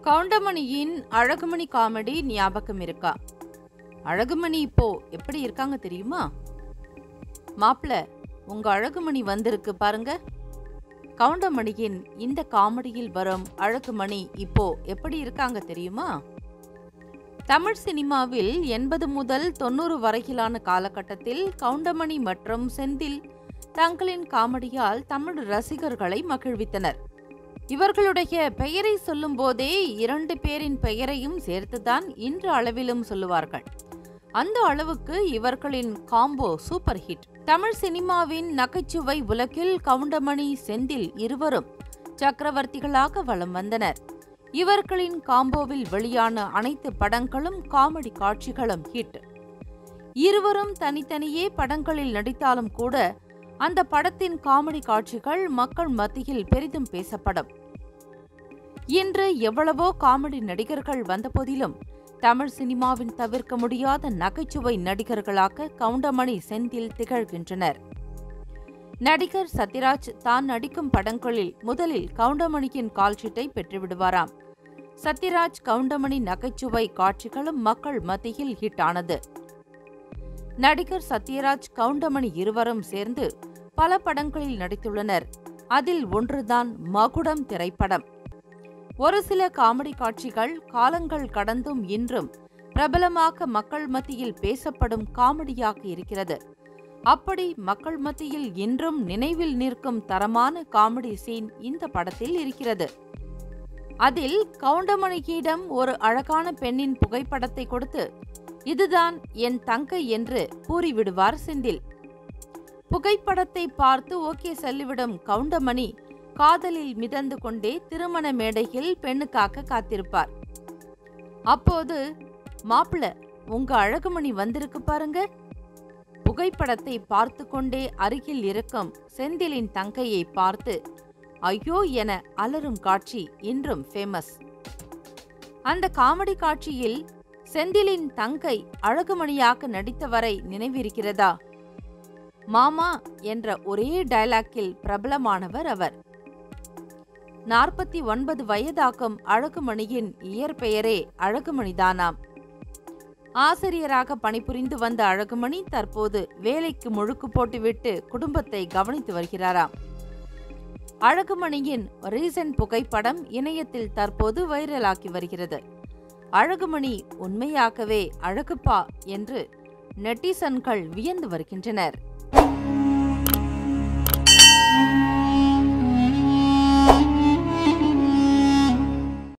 கவுண்டமணியின் Alagumani comedy ஞாபகம் இருக்கா அழகுமணி இப்போ எப்படி இருக்காங்க தெரியுமா மாப்பிள உங்க அழகுமணி வந்திருக்கு பாருங்க கவுண்டமணியின் இந்த காமெடியில் வரும் அழகுமணி இப்போ எப்படி இருக்காங்க தெரியுமா தமிழ் சினிமாவில் எண்பது முதல் தொண்ணூறு வரையிலான காலகட்டத்தில் கவுண்டமணி மற்றும் செந்தில் தங்களின் காமெடியால் தமிழ் ரசிகர்களை மகிழ்வித்தனர் இவர்களுடைய பெயரை சொல்லும்போதே இரண்டு பேரின் பெயரையும் சேர்த்துதான் இன்று அளவிலும் சொல்லுவார்கள் அந்த அளவுக்கு இவர்களின் காம்போ சூப்பர் ஹிட் தமிழ் சினிமாவின் நகைச்சுவை உலகில் கவுண்டமணி செந்தில் இருவரும் சக்கரவர்த்திகளாக வலம் வந்தனர் இவர்களின் காம்போவில் வெளியான அனைத்து படங்களும் காமெடி காட்சிகளும் ஹிட் இருவரும் தனித்தனியே படங்களில் நடித்தாலும் கூட அந்த படத்தின் காமெடி காட்சிகள் மக்கள் மத்தியில் பெரிதும் பேசப்படும் இன்று எவ்வளவோ காமெடி நடிகர்கள் வந்தபோதிலும் தமிழ் சினிமாவின் தவிர்க்க முடியாத நகைச்சுவை நடிகர்களாக கவுண்டமணி செந்தில் திகழ்கின்றனர் நடிகர் சத்யராஜ் தான் நடிக்கும் படங்களில் முதலில் கவுண்டமணியின் கால்ஷீட்டை பெற்றுவிடுவாராம் சத்யராஜ் கவுண்டமணி நகைச்சுவை காட்சிகளும் மக்கள் மத்தியில் ஹிட் ஆனது நடிகர் சத்யராஜ் கவுண்டமணி இருவரும் சேர்ந்து பல படங்களில் நடித்துள்ளனர் அதில் ஒன்றுதான் மகுடம் திரைப்படம் ஒரு சில காமெடி காட்சிகள் காலங்கள் கடந்தும் இன்றும் பிரபலமாக மக்கள் மத்தியில் பேசப்படும் காமெடியாக இருக்கிறது அப்படி மக்கள் மத்தியில் இன்றும் நினைவில் நிற்கும் தரமான காமெடி சீன் இந்த படத்தில் இருக்கிறது அதில் கவுண்டமணியிடம் ஒரு அழகான பெண்ணின் புகைப்படத்தை கொடுத்து இதுதான் என் தங்கை என்று கூறிவிடுவார் செந்தில் புகைப்படத்தை பார்த்து ஓகே சொல்லிவிடும் கவுண்டமணி காதலில் மிதந்து கொண்டே திருமண மேடையில் பெண்ணுக்காக காத்திருப்பார் அப்போது மாப்பிள உங்க அழகுமணி வந்திருக்கு பாருங்க புகைப்படத்தை பார்த்து கொண்டே அருகில் இருக்கும் செந்திலின் தங்கையை பார்த்து ஐயோ என அலரும் காட்சி இன்றும் ஃபேமஸ் அந்த காமெடி காட்சியில் செந்திலின் தங்கை அழகுமணியாக நடித்தவரை நினைவிருக்கிறதா மாமா என்ற ஒரே டயலாக்கில் பிரபலமானவர் அவர் நாற்பத்தி ஒன்பது வயதாகும் அழகுமணியின் இயற்பெயரே அழகுமணிதானாம் ஆசிரியராக பணிபுரிந்து வந்த அழகுமணி தற்போது வேலைக்கு முழுக்கு போட்டுவிட்டு குடும்பத்தை கவனித்து வருகிறாராம் அழகுமணியின் ரீசன்ட் புகைப்படம் இணையத்தில் தற்போது வைரலாகி வருகிறது அழகுமணி உண்மையாகவே அழகுப்பா என்று நெட்டிசன்கள் வியந்து வருகின்றனர்